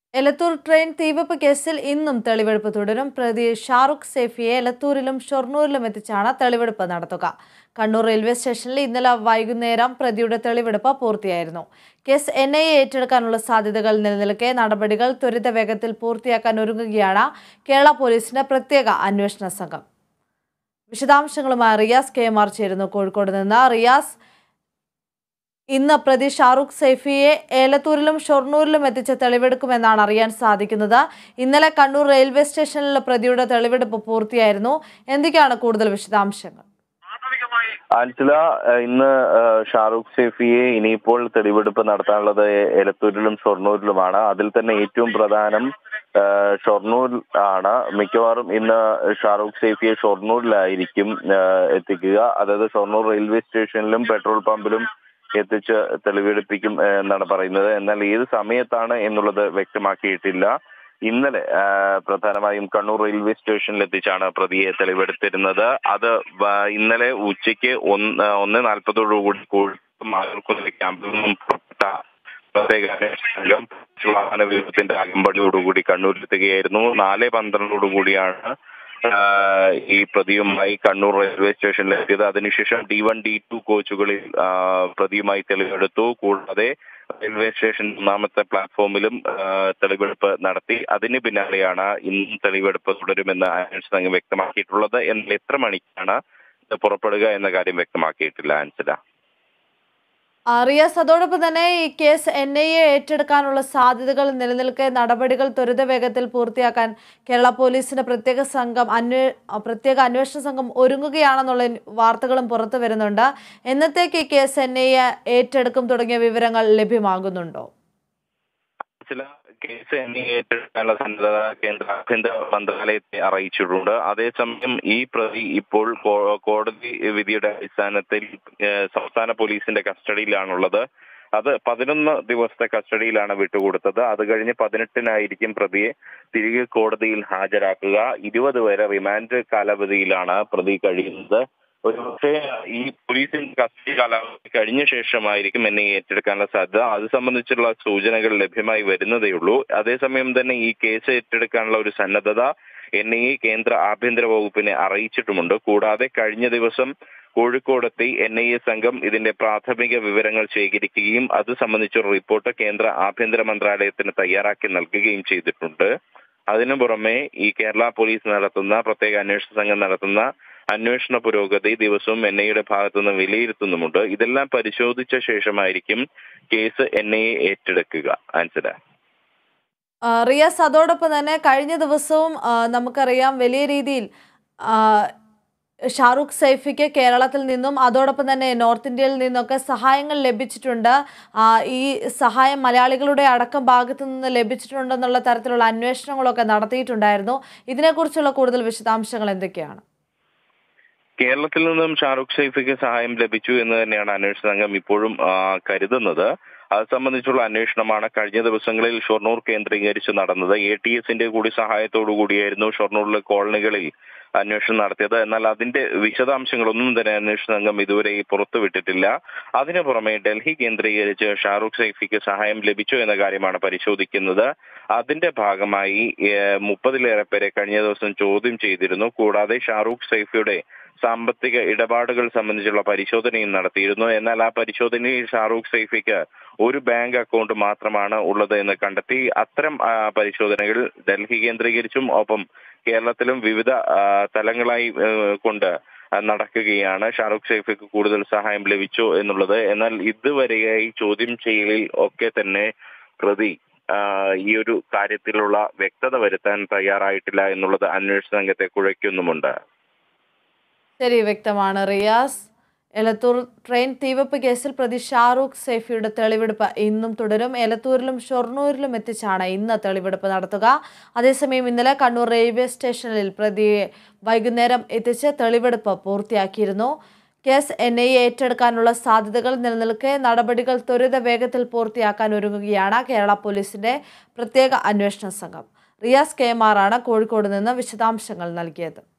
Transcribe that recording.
Elathur train തീവെപ്പ് കേസിൽ ഇന്നും തെളിവെടുപ്പ് തുടരും പ്രതി ഷാറുഖ് സേഫിയെ എലത്തൂരിലും ഷൊർണൂരിലും എത്തിച്ചാണ് തെളിവെടുപ്പ് നടത്തുക കണ്ണൂർ റെയിൽവേ സ്റ്റേഷനിൽ ഇന്നലെ വൈകുന്നേരം പ്രതിയുടെ തെളിവെടുപ്പ് പൂർത്തിയായിരുന്നു കേസ് എൻ ഐ എ ഏറ്റെടുക്കാനുള്ള സാധ്യതകൾ നിലനിൽക്കെ നടപടികൾ ത്വരിത വേഗത്തിൽ പൂർത്തിയാക്കാൻ ഒരുങ്ങുകയാണ് കേരള പോലീസിന്റെ പ്രത്യേക അന്വേഷണ സംഘം വിശദാംശങ്ങളുമായി റിയാസ് കെ എം ആർ ചേരുന്നു കോഴിക്കോട് നിന്ന് റിയാസ് ഇന്ന് പ്രതി ഷാറുഖ് സൈഫിയെ ഏലത്തൂരിലും ഷൊർണൂരിലും എത്തിച്ച് തെളിവെടുക്കുമെന്നാണ് അറിയാൻ സാധിക്കുന്നത് ഇന്നലെ കണ്ണൂർ റെയിൽവേ സ്റ്റേഷനിലെ പ്രതിയുടെ തെളിവെടുപ്പ് പൂർത്തിയായിരുന്നു എന്തൊക്കെയാണ് കൂടുതൽ വിശദാംശങ്ങൾ ആൻസില ഏഹ് ഇന്ന് ഏഹ് ഷാറൂഖ് സേഫിയെ ഇനിയിപ്പോൾ തെളിവെടുപ്പ് നടത്താനുള്ളത് എലത്തൂരിലും ഷൊർണൂരിലുമാണ് അതിൽ തന്നെ ഏറ്റവും പ്രധാനം ഏഹ് ഷൊർണൂർ ആണ് മിക്കവാറും ഇന്ന് ഷാറൂഖ് സേഫിയെ ഷൊർണൂരിലായിരിക്കും ഏഹ് എത്തിക്കുക അതായത് ഷൊർണൂർ റെയിൽവേ സ്റ്റേഷനിലും പെട്രോൾ പമ്പിലും എത്തിച്ച് തെളിവെടുപ്പിക്കും ഏഹ് എന്നാണ് പറയുന്നത് എന്നാൽ ഏത് സമയത്താണ് എന്നുള്ളത് വ്യക്തമാക്കിയിട്ടില്ല ഇന്നലെ ആ, പ്രധാനമായും കണ്ണൂർ റെയിൽവേ സ്റ്റേഷനിൽ എത്തിച്ചാണ് പ്രതിയെ തെളിവെടുത്തിരുന്നത് അത് വ- ഇന്നലെ ഉച്ചയ്ക്ക് ഒന്ന് ഒന്ന് നാൽപ്പതോടുകൂടി കോഴിക്കോട് മാതൃക്കുന്നിലെ ക്യാമ്പിൽ നിന്നും പുറപ്പെട്ട പ്രത്യേക അന്വേഷണ സംഘം വാഹന വ്യൂഹത്തിന്റെ അകമ്പടിയോടുകൂടി കണ്ണൂരിലെത്തുകയായിരുന്നു നാല് പന്ത്രണ്ടോടുകൂടിയാണ് ആ, ഈ പ്രതിയുമായി കണ്ണൂർ റെയിൽവേ സ്റ്റേഷനിൽ എത്തിയത് അതിനുശേഷം ഡി വൺ ഡി ടു കോച്ചുകളിൽ ആ, പ്രതിയുമായി തെളിവെടുത്തു കൂടാതെ റെയിൽവേ സ്റ്റേഷൻ ഒന്നാമത്തെ പ്ലാറ്റ്ഫോമിലും ആ, തെളിവെടുപ്പ് നടത്തി അതിന് പിന്നാലെയാണ് ഇന്നും തെളിവെടുപ്പ് തുടരുമെന്ന് അന്വേഷണ സംഘം വ്യക്തമാക്കിയിട്ടുള്ളത് എന്നാൽ എത്ര മണിക്കാണ് ഇത് പുറപ്പെടുക എന്ന കാര്യം വ്യക്തമാക്കിയിട്ടില്ല ആൻസില ആ, റിയാസ് അതോടൊപ്പം തന്നെ ഈ കേസ് എൻ ഐ എ ഏറ്റെടുക്കാനുള്ള സാധ്യതകൾ നിലനിൽക്കെ നടപടികൾ ത്വരിത വേഗത്തിൽ പൂർത്തിയാക്കാൻ കേരള പോലീസിന്റെ പ്രത്യേക സംഘം അന്വേ ആ, പ്രത്യേക അന്വേഷണ സംഘം ഒരുങ്ങുകയാണെന്നുള്ള വാർത്തകളും പുറത്തു വരുന്നുണ്ട് എന്നത്തേക്ക് ഈ കേസ് എൻ ഐ എ ഏറ്റെടുക്കും തുടങ്ങിയ വിവരങ്ങൾ ലഭ്യമാകുന്നുണ്ടോ ചില കേസ് എന്നീ ഏറ്റെടുക്കാനുള്ള സന്നദ്ധത കേന്ദ്ര ആഭ്യന്തര മന്ത്രാലയത്തെ അറിയിച്ചിട്ടുണ്ട് അതേസമയം ഈ പ്രതി ഇപ്പോൾ കോ- കോടതി വിധിയുടെ അടിസ്ഥാനത്തിൽ ഏഹ്, സംസ്ഥാന പോലീസിന്റെ കസ്റ്റഡിയിലാണുള്ളത് അത് പതിനൊന്ന് ദിവസത്തെ കസ്റ്റഡിയിലാണ് വിട്ടുകൊടുത്തത് അത് കഴിഞ്ഞ് പതിനെട്ടിനായിരിക്കും പ്രതിയെ തിരികെ കോടതിയിൽ ഹാജരാക്കുക ഇരുപത് വരെ റിമാൻഡ് കാലാവധിയിലാണ് പ്രതി കഴിയുന്നത് ഒരുപക്ഷെ ഈ പോലീസിന്റെ കസ്റ്റഡി കാലാവധി കഴിഞ്ഞ ശേഷമായിരിക്കും എന്നെ ഏറ്റെടുക്കാനുള്ള സാധ്യത അത് സംബന്ധിച്ചുള്ള സൂചനകൾ ലഭ്യമായി വരുന്നതേ ഉള്ളൂ അതേസമയം തന്നെ ഈ കേസ് ഏറ്റെടുക്കാനുള്ള ഒരു സന്നദ്ധത എൻ ഐ എ കേന്ദ്ര ആഭ്യന്തര വകുപ്പിനെ അറിയിച്ചിട്ടുമുണ്ട് കൂടാതെ കഴിഞ്ഞ ദിവസം കോഴിക്കോടെത്തി എൻ ഐ എ സംഘം ഇതിന്റെ പ്രാഥമിക വിവരങ്ങൾ ശേഖരിക്കുകയും അത് സംബന്ധിച്ചൊരു റിപ്പോർട്ട് കേന്ദ്ര ആഭ്യന്തര മന്ത്രാലയത്തിന് തയ്യാറാക്കി നൽകുകയും ചെയ്തിട്ടുണ്ട് അതിനു പുറമെ ഈ കേരള പോലീസ് നടത്തുന്ന പ്രത്യേക അന്വേഷണ സംഘം നടത്തുന്ന അന്വേഷണ പുരോഗതി ദിവസവും എൻ ഐയുടെ ഭാഗത്തുനിന്ന് വിലയിരുത്തുന്നുമുണ്ട് ഇതെല്ലാം പരിശോധിച്ച ശേഷമായിരിക്കും കേസ് എൻ ഐ എ ഏറ്റെടുക്കുക ആൻസല ആ, റിയാസ് അതോടൊപ്പം തന്നെ കഴിഞ്ഞ ദിവസവും ആ, നമുക്കറിയാം വലിയ രീതിയിൽ ആ, ഷാറുഖ് സൈഫിക്ക് കേരളത്തിൽ നിന്നും അതോടൊപ്പം തന്നെ നോർത്ത് ഇന്ത്യയിൽ നിന്നൊക്കെ സഹായങ്ങൾ ലഭിച്ചിട്ടുണ്ട് ആ, ഈ സഹായം മലയാളികളുടെ അടക്കം ഭാഗത്തു നിന്ന് ലഭിച്ചിട്ടുണ്ടെന്നുള്ള തരത്തിലുള്ള അന്വേഷണങ്ങളൊക്കെ നടത്തിയിട്ടുണ്ടായിരുന്നു ഇതിനെക്കുറിച്ചുള്ള കൂടുതൽ വിശദാംശങ്ങൾ എന്തൊക്കെയാണ് കേരളത്തിൽ നിന്നും ഷാറുഖ് ഷെയ്ഫിക്ക് സഹായം ലഭിച്ചു എന്ന് തന്നെയാണ് അന്വേഷണ സംഘം ഇപ്പോഴും ആ, കരുതുന്നത് അത് സംബന്ധിച്ചുള്ള അന്വേഷണമാണ് കഴിഞ്ഞ ദിവസങ്ങളിൽ ഷൊർണൂർ കേന്ദ്രീകരിച്ച് നടന്നത് എ ടി എസിന്റെ കൂടി സഹായത്തോടു കൂടിയായിരുന്നു ഷൊർണൂരിലെ കോളനികളിൽ അന്വേഷണം നടത്തിയത് എന്നാൽ അതിന്റെ വിശദാംശങ്ങളൊന്നും തന്നെ അന്വേഷണ സംഘം ഇതുവരെ പുറത്തുവിട്ടിട്ടില്ല അതിനു പുറമെ ഡൽഹി കേന്ദ്രീകരിച്ച് ഷാറുഖ് സൈഫിക്ക് സഹായം ലഭിച്ചു എന്ന കാര്യമാണ് പരിശോധിക്കുന്നത് അതിന്റെ ഭാഗമായി ഏഹ്, മുപ്പതിലേറെ പേരെ കഴിഞ്ഞ ദിവസം ചോദ്യം ചെയ്തിരുന്നു കൂടാതെ ഷാറുഖ് സൈഫിയുടെ സാമ്പത്തിക ഇടപാടുകൾ സംബന്ധിച്ചുള്ള പരിശോധനയും നടത്തിയിരുന്നു എന്നാൽ ആ പരിശോധനയിൽ ഷാറൂഖ് സൈഫിക്ക് ഒരു ബാങ്ക് അക്കൗണ്ട് മാത്രമാണ് ഉള്ളത് എന്ന് കണ്ടെത്തി അത്തരം ആ, പരിശോധനകൾ ഡൽഹി കേന്ദ്രീകരിച്ചും ഒപ്പം കേരളത്തിലും വിവിധ ആ, തലങ്ങളായി ഏ, കൊണ്ട് ആ, നടക്കുകയാണ് ഷാറൂഖ് സൈഫിക്ക് കൂടുതൽ സഹായം ലഭിച്ചോ എന്നുള്ളത് എന്നാൽ ഇതുവരെയായി ചോദ്യം ചെയ്യലിൽ ഒക്കെ തന്നെ പ്രതി ആ, ഈ ഒരു കാര്യത്തിലുള്ള വ്യക്തത വരുത്താൻ തയ്യാറായിട്ടില്ല എന്നുള്ളത് അന്വേഷണ സംഘത്തെ കുഴയ്ക്കുന്നുമുണ്ട് ശരി വ്യക്തമാണ് റിയാസ് എലത്തൂർ ട്രെയിൻ തീവെപ്പ് കേസിൽ പ്രതി ഷാറൂഖ് സൈഫിയുടെ തെളിവെടുപ്പ് ഇന്നും തുടരും എലത്തൂരിലും ഷൊർണൂരിലും എത്തിച്ചാണ് ഇന്ന് തെളിവെടുപ്പ് നടത്തുക അതേസമയം ഇന്നലെ കണ്ണൂർ റെയിൽവേ സ്റ്റേഷനിൽ പ്രതിയെ വൈകുന്നേരം എത്തിച്ച് തെളിവെടുപ്പ് പൂർത്തിയാക്കിയിരുന്നു കേസ് എൻ ഐ എ ഏറ്റെടുക്കാനുള്ള സാധ്യതകൾ നിലനിൽക്കെ നടപടികൾ ത്വരിത വേഗത്തിൽ പൂർത്തിയാക്കാൻ ഒരുങ്ങുകയാണ് കേരള പോലീസിന്റെ പ്രത്യേക അന്വേഷണ സംഘം റിയാസ് കെ എം ആർ ആണ് കോഴിക്കോട് നിന്ന് വിശദാംശങ്ങൾ നൽകിയത്